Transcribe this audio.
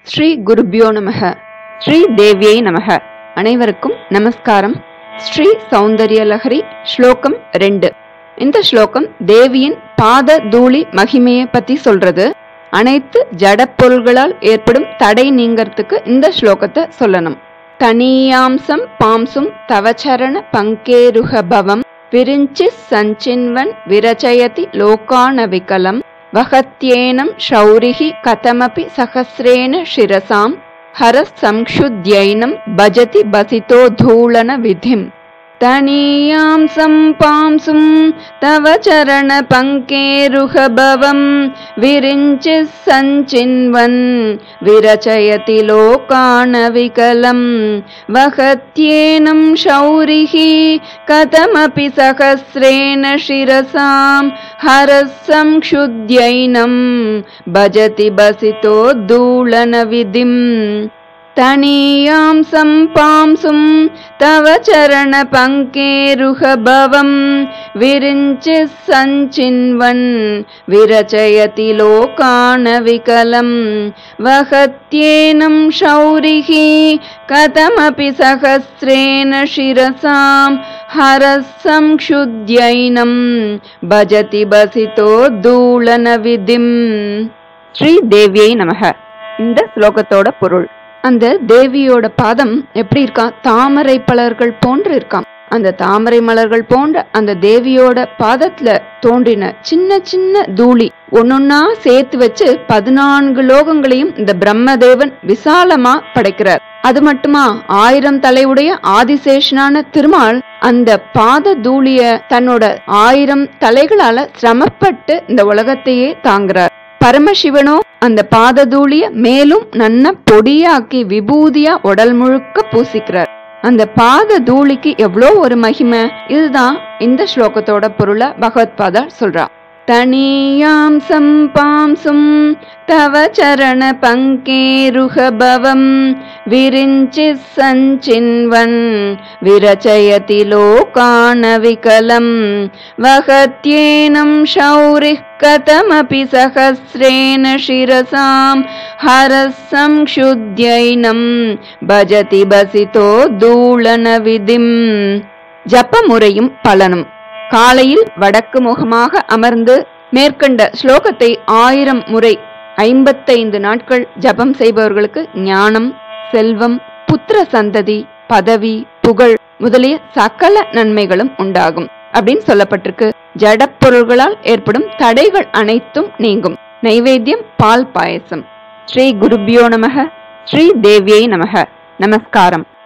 ஸ்ரீ குருபியோ நமக ஸ்ரீ தேவியை நமக அனைவருக்கும் நமஸ்காரம் ஸ்ரீ சௌந்தர்ய லஹரி ஸ்லோகம் ரெண்டு இந்த ஸ்லோகம் தேவியின் பாத தூளி மகிமையை பத்தி சொல்றது அனைத்து ஜடப்பொருள்களால் ஏற்படும் தடை நீங்கறதுக்கு இந்த ஸ்லோகத்தை சொல்லணும் தனியாம்சம் பாம்சும் தவச்சரண பங்கேருகபவம் விரிஞ்சி சஞ்சின்வன் விரச்சயதி லோகானவிகலம் வகத்யேனம் ஷௌரிஹி கதமபி சகசிரேன சிரசாம் ஹரஸ் சம்ஷுத்யைனம் பஜதி பசிதோ தூளன விதிம் தனியாம்சம் பாம்சும் தவ சரண பங்கேருகபவம் விரிஞ்சி சஞ்சின்வன் விரச்சயதி லோகானவிகலம் வகத்யேனம் ஷௌரிஹி கதமபி சகசிரேன சிரசாம் ஹரசம் க்ஷுத்யைனம் பஜதி பசிதோ தூளன விதிம் தனியாம்சம் பாம்சும் தவ சரண பங்கேருகபவம் விரிஞ்சி சஞ்சின்வன் விரச்சயதி லோகானவிகலம் வகத்யேனம் ஷௌரிஹி கதமபி சகசிரேன சிரசாம் ஹரசம் க்ஷுத்யைனம் பஜதி பசிதோ தூளன விதிம் ஸ்ரீ தேவியை நமக இந்த ஸ்லோகத்தோட பொருள் அந்த தேவியோட பாதம் எப்படி இருக்கான் தாமரை பலர்கள் போன்று இருக்காம் அந்த தாமரை மலர்கள் போன்ற அந்த தேவியோட பாதத்துல தோன்றின சின்ன சின்ன தூளி ஒன்னொன்னா சேர்த்து வச்சு பதினான்கு லோகங்களையும் இந்த பிரம்மதேவன் விசாலமா படைக்கிறார் அது மட்டுமா ஆயிரம் தலையுடைய ஆதிசேஷனான திருமால் அந்த பாத தூளிய தன்னோட ஆயிரம் தலைகளால சிரமப்பட்டு இந்த உலகத்தையே தாங்குறார் பரமசிவனோ அந்த பாததூளிய மேலும் நன்ன பொடியாக்கி விபூதியா உடல் முழுக்க பூசிக்கிறார் அந்த பாத தூளிக்கு எவ்வளோ ஒரு மகிமை இதுதான் இந்த ஸ்லோகத்தோட பொருளை பகவத் பாதா சொல்றா தனியாம்சம் பாம்சும் தவ சரண பங்கேருகபவம் விரிஞ்சி சஞ்சின்வன் விரச்சயதி லோகானவிகலம் வகத்யேனம் ஷௌரிः कथमपि सहस्रेण शिरसां हरसं क्षुद्यैनं பஜதி பசிதோ தூளன விதிம் ஜப்ப முறையும் பலனும் காலையில் வடக்கு முகமாக அமர்ந்து மேற்கண்ட ஸ்லோகத்தை ஆயிரம் முறை ஐம்பத்தைந்து நாட்கள் ஜபம் செய்பவர்களுக்கு ஞானம் செல்வம் புத்திர சந்ததி பதவி புகழ் முதலிய சகல நன்மைகளும் உண்டாகும் அப்படின்னு சொல்லப்பட்டிருக்கு ஜடப்பொருள்களால் ஏற்படும் தடைகள் அனைத்தும் நீங்கும் நைவேத்தியம் பால் பாயசம் ஸ்ரீ குருபியோ நமக ஸ்ரீ தேவியை நமக நமஸ்காரம்